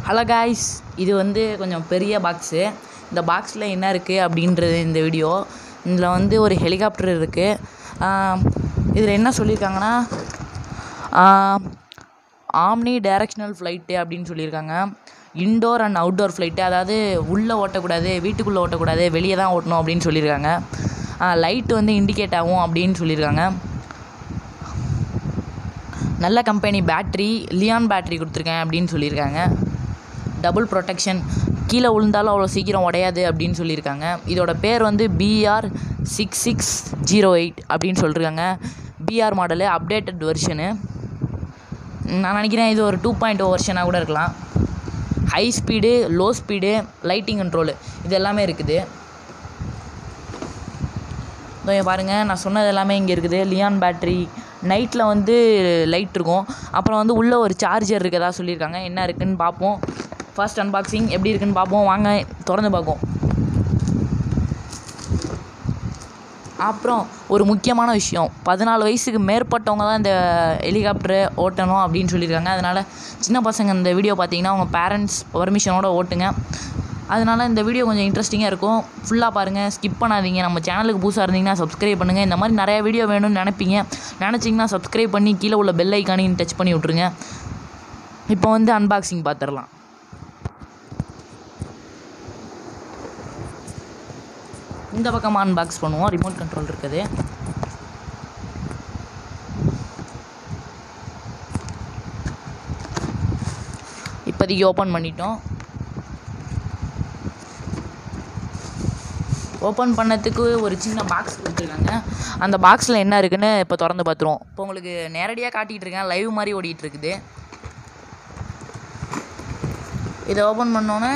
hello guys இது வந்து கொஞ்சம் பெரிய பாக்ஸு இந்த பாக்ஸில் என்ன இருக்குது அப்படின்றது இந்த வீடியோ இதில் வந்து ஒரு ஹெலிகாப்டர் இருக்குது இதில் என்ன சொல்லியிருக்காங்கன்னா ஆம்னி டைரக்ஷனல் ஃப்ளைட்டு அப்படின்னு சொல்லியிருக்காங்க இன்டோர் அண்ட் அவுட்டோர் ஃப்ளைட்டு அதாவது உள்ளே ஓட்டக்கூடாது வீட்டுக்குள்ளே ஓட்டக்கூடாது வெளியே தான் ஓட்டணும் அப்படின்னு சொல்லியிருக்காங்க லைட் வந்து இண்டிகேட் ஆகும் அப்படின்னு சொல்லியிருக்காங்க நல்ல கம்பெனி பேட்ரி லியான் பேட்ரி கொடுத்துருக்கேன் அப்படின்னு சொல்லியிருக்காங்க டபுள் ப்ரொடெக்ஷன் கீழே விழுந்தாலும் அவ்வளோ சீக்கிரம் உடையாது அப்படின்னு சொல்லியிருக்காங்க இதோட பேர் வந்து PR six six zero eight அப்படின்னு சொல்லியிருக்காங்க பிஆர் மாடலு அப்டேட்டட் வெர்ஷனு நான் நினைக்கிறேன் இது ஒரு டூ பாயிண்ட் ஓ வெர்ஷனாக கூட இருக்கலாம் high speed low speed lighting control இது எல்லாமே இருக்குது இதோ இங்க பாருங்கள் நான் சொன்னது எல்லாமே இங்கே இருக்குது லியான் பேட்ரி நைட்டில் வந்து லைட் இருக்கும் அப்புறம் வந்து உள்ளே ஒரு சார்ஜர் இருக்கதா சொல்லியிருக்காங்க என்ன இருக்குன்னு பார்ப்போம் ஃபர்ஸ்ட் அன்பாக்சிங் எப்படி இருக்குன்னு பார்ப்போம் வாங்க திறந்து பார்ப்போம் அப்புறம் ஒரு முக்கியமான விஷயம் பதினாலு வயசுக்கு மேற்பட்டவங்க தான் இந்த ஹெலிகாப்டரை ஓட்டணும் அப்படின்னு சொல்லியிருக்காங்க அதனால் சின்ன பசங்க இந்த வீடியோ பார்த்தீங்கன்னா அவங்க பேரண்ட்ஸ் பர்மிஷனோட ஓட்டுங்க அதனால் இந்த வீடியோ கொஞ்சம் இன்ட்ரெஸ்டிங்காக இருக்கும் ஃபுல்லாக பாருங்கள் ஸ்கிப் பண்ணாதீங்க நம்ம சேனலுக்கு புதுசாக இருந்தீங்கன்னா சப்ஸ்கிரைப் பண்ணுங்கள் இந்த மாதிரி நிறைய வீடியோ வேணும்னு நினைப்பீங்க நினச்சிங்கன்னா சப்ஸ்கிரைப் பண்ணி கீழே உள்ள பெல் ஐக்கானையும் டச் பண்ணி விட்ருங்க இப்போ வந்து அன்பாக்சிங் பார்த்துடலாம் இந்த பக்கமாக அன்பாக்ஸ் பண்ணுவோம் ரிமோட் கண்ட்ரோல் இருக்குது இப்போதைக்கு ஓப்பன் பண்ணிட்டோம் ஓப்பன் பண்ணதுக்கு ஒரு சின்ன பாக்ஸ் கொடுத்துருக்காங்க அந்த பாக்ஸில் என்ன இருக்குன்னு இப்போ திறந்து பார்த்துருவோம் இப்போ உங்களுக்கு நேரடியாக காட்டிகிட்டு இருக்கேன் லைவ் மாதிரி ஓடிட்டு இருக்குது இதை ஓப்பன் பண்ணோன்னே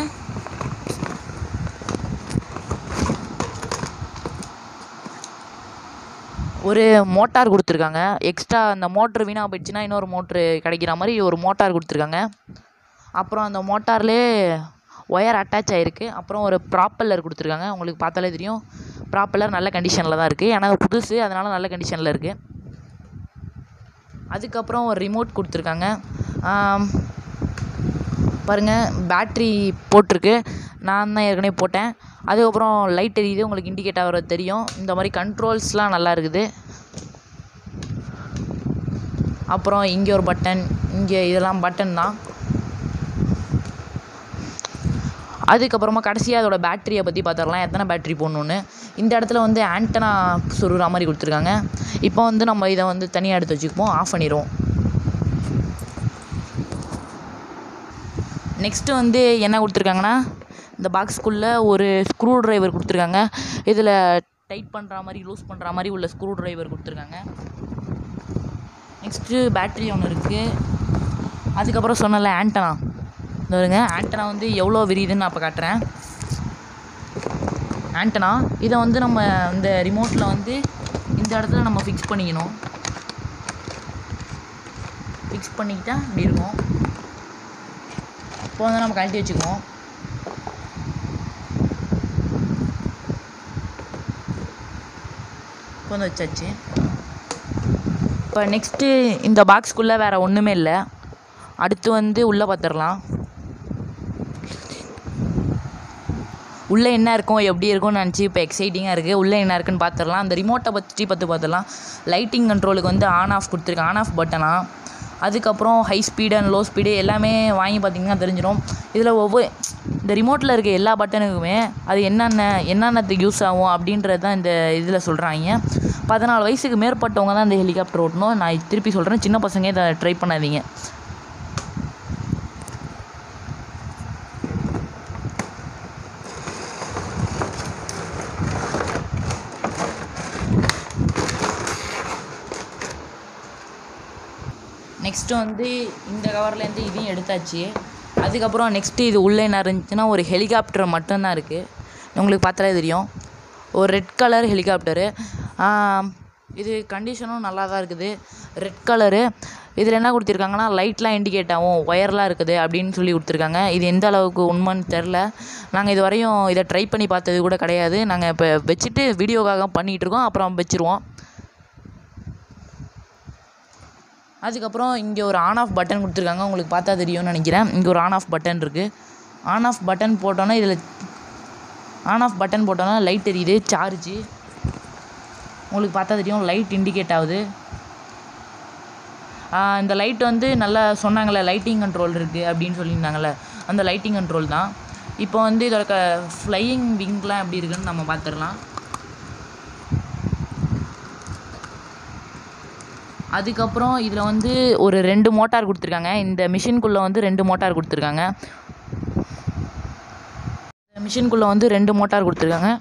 ஒரு மோட்டார் கொடுத்துருக்காங்க எக்ஸ்ட்ரா அந்த மோட்ரு வீணாக போயிடுச்சுன்னா இன்னொரு மோட்ரு கிடைக்கிற மாதிரி ஒரு மோட்டார் கொடுத்துருக்காங்க அப்புறம் அந்த மோட்டார்லேயே ஒயர் அட்டாச் ஆகிருக்கு அப்புறம் ஒரு ப்ராப்பல்லர் கொடுத்துருக்காங்க உங்களுக்கு பார்த்தாலே தெரியும் ப்ராப்பல்லர் நல்ல கண்டிஷனில் தான் இருக்குது ஏன்னா அது புதுசு அதனால் நல்ல கண்டிஷனில் இருக்குது அதுக்கப்புறம் ஒரு ரிமோட் கொடுத்துருக்காங்க பாருங்கள் பேட்ரி போட்டிருக்கு நான் தான் ஏற்கனவே போட்டேன் அதுக்கப்புறம் லைட் எரியுது உங்களுக்கு இண்டிகேட் ஆகிறது தெரியும் இந்த மாதிரி கண்ட்ரோல்ஸ்லாம் நல்லா இருக்குது அப்புறம் இங்கே ஒரு பட்டன் இங்கே இதெல்லாம் பட்டன் தான் அதுக்கப்புறமா கடைசியாக அதோட பேட்டரியை பற்றி பார்த்துடலாம் எத்தனை பேட்டரி போடணுன்னு இந்த இடத்துல வந்து ஆண்டனா சொருகிற மாதிரி கொடுத்துருக்காங்க இப்போ வந்து நம்ம இதை வந்து தனியாக எடுத்து வச்சுக்குப்போம் ஆஃப் பண்ணிடுவோம் நெக்ஸ்ட்டு வந்து என்ன கொடுத்துருக்காங்கன்னா இந்த பாக்ஸ்க்குள்ளே ஒரு ஸ்க்ரூ ட்ரைவர் கொடுத்துருக்காங்க இதில் டைட் பண்ணுற மாதிரி லூஸ் பண்ணுற மாதிரி உள்ள ஸ்க்ரூ ட்ரைவர் கொடுத்துருக்காங்க நெக்ஸ்ட்டு பேட்ரி ஒன்று இருக்குது அதுக்கப்புறம் சொன்னல ஆண்டனா இந்த வருங்க ஆண்டனா வந்து எவ்வளோ விரியுதுன்னு நான் இப்போ காட்டுறேன் ஆண்டனா இதை வந்து நம்ம இந்த ரிமோட்டில் வந்து இந்த இடத்துல நம்ம ஃபிக்ஸ் பண்ணிக்கணும் ஃபிக்ஸ் பண்ணிக்கிட்டா இப்படி இருக்கும் இப்போ வந்து நம்ம கழட்டி வச்சுக்குவோம் இப்போ வந்து வச்சாச்சு இப்போ நெக்ஸ்ட்டு இந்த பாக்ஸ்க்குள்ளே வேறு ஒன்றுமே இல்லை அடுத்து வந்து உள்ளே பார்த்துடலாம் உள்ளே என்ன இருக்கும் எப்படி இருக்கும்னு நினச்சி இப்போ எக்ஸைட்டிங்காக இருக்குது உள்ளே என்ன இருக்குன்னு பார்த்துடலாம் அந்த ரிமோட்டை பற்றி பார்த்து பார்த்துடலாம் லைட்டிங் கண்ட்ரோலுக்கு வந்து ஆன் ஆஃப் கொடுத்துருக்கேன் ஆன் ஆஃப் பட்டனா அதுக்கப்புறம் high speed and low speed எல்லாமே வாங்கி பார்த்தீங்கன்னா தெரிஞ்சிடும் இதில் ஒவ்வொரு இந்த ரிமோட்டில் இருக்க எல்லா பட்டனுக்குமே அது என்னென்ன என்னென்னத்துக்கு யூஸ் ஆகும் அப்படின்றது தான் இந்த இதில் சொல்கிறாங்க பதினாலு வயசுக்கு மேற்பட்டவங்க தான் இந்த ஹெலிகாப்டர் ஓட்டணும் நான் திருப்பி சொல்கிறேன் சின்ன பசங்க இதை ட்ரை பண்ணாதீங்க நெக்ஸ்ட்டு வந்து இந்த கவர்லேருந்து இதையும் எடுத்தாச்சு அதுக்கப்புறம் நெக்ஸ்ட்டு இது உள்ளே என்ன இருந்துச்சுன்னா ஒரு ஹெலிகாப்டர் மட்டும்தான் இருக்குது உங்களுக்கு பார்த்தாலே தெரியும் ஒரு ரெட் கலர் ஹெலிகாப்டரு இது கண்டிஷனும் நல்லா தான் இருக்குது ரெட் கலரு இதில் என்ன கொடுத்துருக்காங்கன்னா லைட்லாம் இண்டிகேட் ஆகும் ஒயர்லாம் இருக்குது அப்படின்னு சொல்லி கொடுத்துருக்காங்க இது எந்த அளவுக்கு உண்மைன்னு தெரில நாங்கள் இது வரையும் இதை ட்ரை பண்ணி பார்த்தது கூட கிடையாது நாங்கள் இப்போ வச்சுட்டு வீடியோக்காக பண்ணிகிட்டு இருக்கோம் அப்புறம் வச்சுருவோம் அதுக்கப்புறம் இங்கே ஒரு ஆன் ஆஃப் பட்டன் கொடுத்துருக்காங்க உங்களுக்கு பார்த்தா தெரியும்னு நினைக்கிறேன் இங்கே ஒரு ஆன் ஆஃப் பட்டன் இருக்குது ஆன் ஆஃப் பட்டன் போட்டோன்னா இதில் ஆன் ஆஃப் பட்டன் போட்டோன்னா லைட் எரியுது சார்ஜு உங்களுக்கு பார்த்தா தெரியும் லைட் இண்டிகேட் ஆகுது ஆஹ் இந்த லைட் வந்து நல்லா சொன்னாங்கள்ல லைட்டிங் கண்ட்ரோல் இருக்குது அப்படின்னு சொல்லியிருந்தாங்கள்ல அந்த லைட்டிங் கண்ட்ரோல் தான் இப்போ வந்து இதோட க ஃப்ளையிங் விங்லாம் எப்படி இருக்குன்னு நம்ம பார்த்துடலாம் அதுக்கப்புறம் இதில் வந்து ஒரு ரெண்டு மோட்டார் கொடுத்துருக்காங்க இந்த மிஷின்குள்ளே வந்து ரெண்டு மோட்டார் கொடுத்துருக்காங்க இந்த மிஷின்குள்ளே வந்து ரெண்டு மோட்டார் கொடுத்துருக்காங்க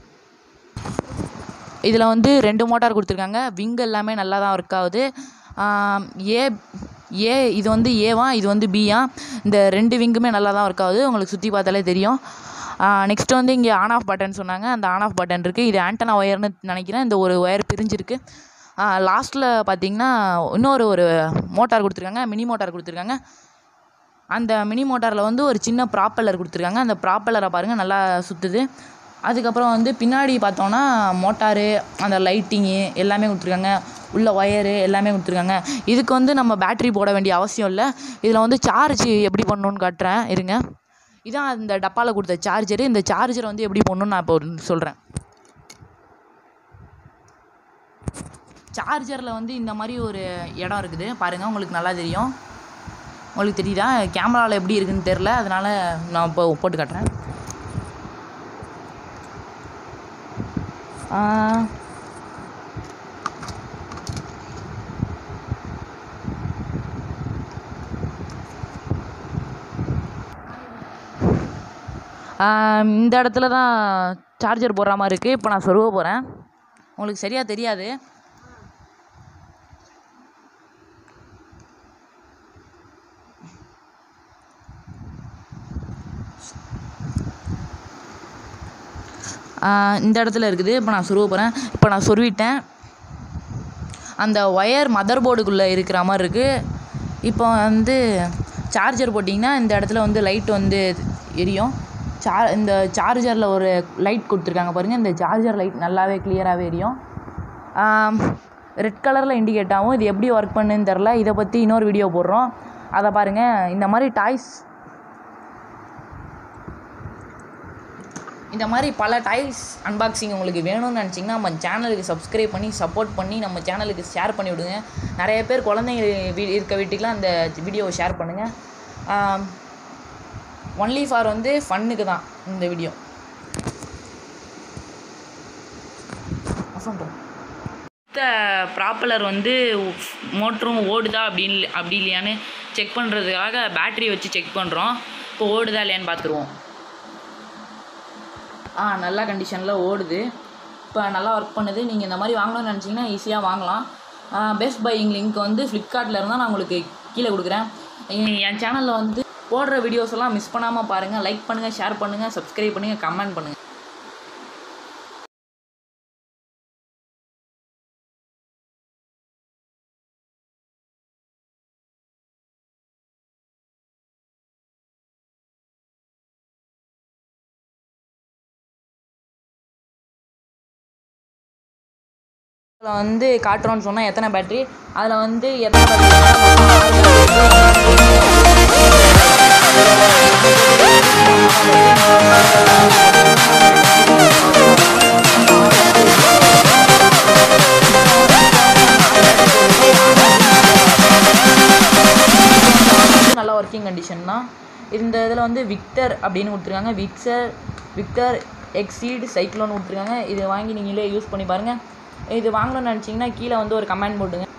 இதில் வந்து ரெண்டு மோட்டார் கொடுத்துருக்காங்க விங் எல்லாமே நல்லா தான் ஒர்க் ஆகுது ஆம், ஏ ஏ இது வந்து ஏவா இது வந்து பியா இந்த ரெண்டு விங்குமே நல்லா தான் ஒர்க் ஆகுது உங்களுக்கு சுற்றி பார்த்தாலே தெரியும் நெக்ஸ்ட் வந்து இங்கே ஆன் ஆஃப் பட்டன் சொன்னாங்க அந்த ஆன் ஆஃப் பட்டன் இருக்குது இது ஆண்டனா ஒயர்னு நினைக்கிறேன் இந்த ஒரு ஒயர் பிரிஞ்சிருக்கு லாஸ்ட்டில் பார்த்தீங்கன்னா இன்னொரு ஒரு மோட்டார் கொடுத்துருக்காங்க மினி மோட்டார் கொடுத்துருக்காங்க அந்த மினி மோட்டாரில் வந்து ஒரு சின்ன ப்ராப்பல்லர் கொடுத்துருக்காங்க அந்த ப்ராப்பல்லரை பாருங்கள் நல்லா சுற்றுது அதுக்கப்புறம் வந்து பின்னாடி பார்த்தோன்னா மோட்டாரு அந்த லைட்டிங்கு எல்லாமே கொடுத்துருக்காங்க உள்ள ஒயரு எல்லாமே கொடுத்துருக்காங்க இதுக்கு வந்து நம்ம பேட்ரி போட வேண்டிய அவசியம் இல்லை இதில் வந்து சார்ஜ் எப்படி பண்ணணும்னு காட்டுறேன் இருங்க இதான் அந்த டப்பாவில் கொடுத்த சார்ஜரு இந்த சார்ஜரை வந்து எப்படி பண்ணணும்னு நான் இப்போ சொல்கிறேன் சார்ஜரில் வந்து இந்த மாதிரி ஒரு இடம் இருக்குது பாருங்கள் உங்களுக்கு நல்லா தெரியும் உங்களுக்கு தெரியுதா கேமராவில் எப்படி இருக்குன்னு தெரில அதனால் நான் இப்போ போட்டு காட்டுறேன் ஆ, ஆ, இந்த இடத்துல தான் சார்ஜர் போடுற மாதிரி இருக்குது இப்போ நான் சொருக போகிறேன் உங்களுக்கு சரியாக தெரியாது ஆஹ் இந்த இடத்துல இருக்குது இப்போ நான் சொருக போகிறேன் இப்போ நான் சொருவிட்டேன் அந்த ஒயர் மதர் போர்டுக்குள்ளே இருக்கிற மாதிரி இருக்குது இப்போ வந்து சார்ஜர் போட்டிங்கன்னா இந்த இடத்துல வந்து லைட் வந்து எரியும் சா இந்த சார்ஜரில் ஒரு லைட் கொடுத்துருக்காங்க பாருங்கள் இந்த சார்ஜர் லைட் நல்லாவே கிளியராகவே எரியும் ரெட் கலரில் இண்டிகேட் ஆகும் இது எப்படி ஒர்க் பண்ணுன்னு தெரில இதை பற்றி இன்னொரு வீடியோ போடுறோம் அதை பாருங்கள் இந்த மாதிரி டாய்ஸ் இந்த மாதிரி பல டைல்ஸ் அன்பாக்சிங் உங்களுக்கு வேணும்னு நினச்சிங்கன்னா நம்ம சேனலுக்கு சப்ஸ்கிரைப் பண்ணி சப்போர்ட் பண்ணி நம்ம சேனலுக்கு ஷேர் பண்ணி விடுங்க நிறைய பேர் குழந்தைங்க வீ இருக்க வீட்டுக்கெலாம் அந்த வீடியோவை ஷேர் பண்ணுங்கள் ஒன்லி ஃபார் வந்து ஃபன்னுக்கு தான் இந்த வீடியோ இந்த ப்ராப்பலர் வந்து மோட்டரும் ஓடுதா அப்படின்னு அப்படி இல்லையான்னு செக் பண்ணுறதுக்காக பேட்டரி வச்சு செக் பண்ணுறோம் இப்போ ஓடுதா இல்லையான்னு பார்த்துருவோம் ஆ நல்ல கண்டிஷனில் ஓடுது இப்போ நல்லா ஒர்க் பண்ணுது நீங்கள் இந்த மாதிரி வாங்கணும்னு நினச்சிங்கன்னா ஈஸியாக வாங்கலாம் பெஸ்ட் பையிங் லிங்க் வந்து ஃப்ளிப்கார்ட்டில் இருந்தால் நான் உங்களுக்கு கீழே கொடுக்குறேன் எ- என் சேனலில் வந்து போடுற வீடியோஸ் எல்லாம் மிஸ் பண்ணாமல் பாருங்கள் லைக் பண்ணுங்கள் ஷேர் பண்ணுங்கள் சப்ஸ்கிரைப் பண்ணுங்கள் கமெண்ட் பண்ணுங்கள் இதில் வந்து காட்டுறோன்னு சொன்னால் எத்தனை பேட்டரி அதில் வந்து எத்தனை battery நல்ல ஒர்க்கிங் கண்டிஷன் தான் இந்த இதில் வந்து விக்டர் அப்படின்னு கொடுத்துருக்காங்க விக்சர் விக்டர் எக்ஸீட் சைக்ளோன் கொடுத்துருக்காங்க இது வாங்கி நீங்களே யூஸ் பண்ணி பாருங்கள் இது வாங்கணும்னு நினச்சிங்கன்னா கீழே வந்து ஒரு கமெண்ட் போட்டுங்க